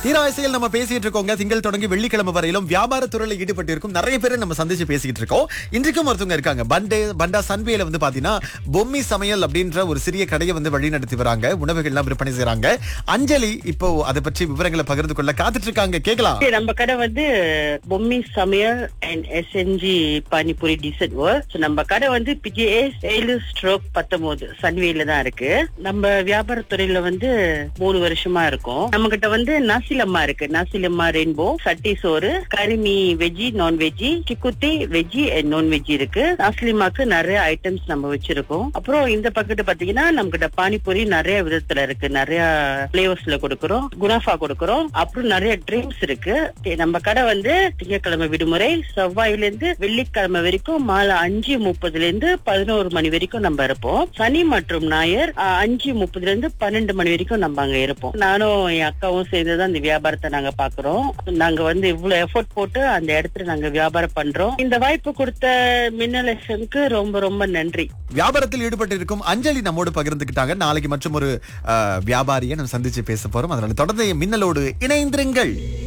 தீராசையில் நம்ம பேசிட்டு இருக்கோங்க திங்கள் தொடங்கி வெள்ளிக்கிழமை வரையிலும் வியாபார துறையில ஈடுபட்டு இருக்கும் நிறைய பேரை நம்ம சந்திச்சு பேசிட்டு இருக்கோம் இன்றைக்கும் ஒருத்தவங்க இருக்காங்க பண்டே பண்டா சன்வேல வந்து பாத்தீங்கன்னா பொம்மி சமையல் அப்படின்ற ஒரு சிறிய கடையை வந்து வழி நடத்தி வராங்க உணவுகள் எல்லாம் விற்பனை செய்றாங்க அஞ்சலி இப்போ அதை பற்றி விவரங்களை பகிர்ந்து கொள்ள காத்துட்டு இருக்காங்க கேட்கலாம் சரி, நம்ம கடை வந்து பொம்மி சமையல் and SNG panipuri dessert work நம்ம கடை வந்து பிஜேஎஸ் ஏழு ஸ்ட்ரோக் பத்தொன்பது சன்வேல தான் இருக்கு நம்ம வியாபாரத்துறையில வந்து மூணு வருஷமா இருக்கும் நம்ம கிட்ட வந்து நாசிலம்மா இருக்கு நாசிலம்மா ரெயின்போ சட்டி சோறு கரிமி வெஜ்ஜி நான் வெஜ்ஜி சிக்குத்தி வெஜ்ஜி அண்ட் நான் வெஜ்ஜி இருக்கு நாசிலிமாக்கு நிறைய ஐட்டம்ஸ் நம்ம வச்சிருக்கோம் அப்புறம் இந்த பக்கத்து பாத்தீங்கன்னா நம்ம கிட்ட பானிபூரி நிறைய விதத்துல இருக்கு நிறைய பிளேவர்ஸ்ல கொடுக்கறோம் குனாஃபா கொடுக்கறோம் அப்புறம் நிறைய ட்ரிங்க்ஸ் இருக்கு Okay, நம்ம கடை வந்து திங்கட்கிழமை விடுமுறை செவ்வாயில இருந்து வெள்ளிக்கிழமை வரைக்கும் மாலை அஞ்சு முப்பதுல இருந்து பதினோரு மணி வரைக்கும் நம்ம இருப்போம் சனி மற்றும் ஞாயிறு அஹ், அஞ்சு முப்பதுல இருந்து பன்னெண்டு மணி வரைக்கும் நம்ம அங்க இருப்போம் நானும் என் அக்காவும் சேர்ந்துதான் இந்த வியாபாரத்தை நாங்க பாக்குறோம் நாங்க வந்து இவ்வளவு எஃபோர்ட் போட்டு அந்த இடத்துல நாங்க வியாபாரம் பண்றோம் இந்த வாய்ப்பு கொடுத்த மின்னல் எஃப்எம்க்கு ரொம்ப ரொம்ப நன்றி வியாபாரத்தில் ஈடுபட்டு இருக்கும் அஞ்சலி நம்மோடு பகிர்ந்துக்கிட்டாங்க நாளைக்கு மற்றும் ஒரு அஹ், வியாபாரியை நம்ம சந்திச்சு பேச போறோம் அதனால தொடர்ந்து மின்னலோடு இணைந்திருங்கள்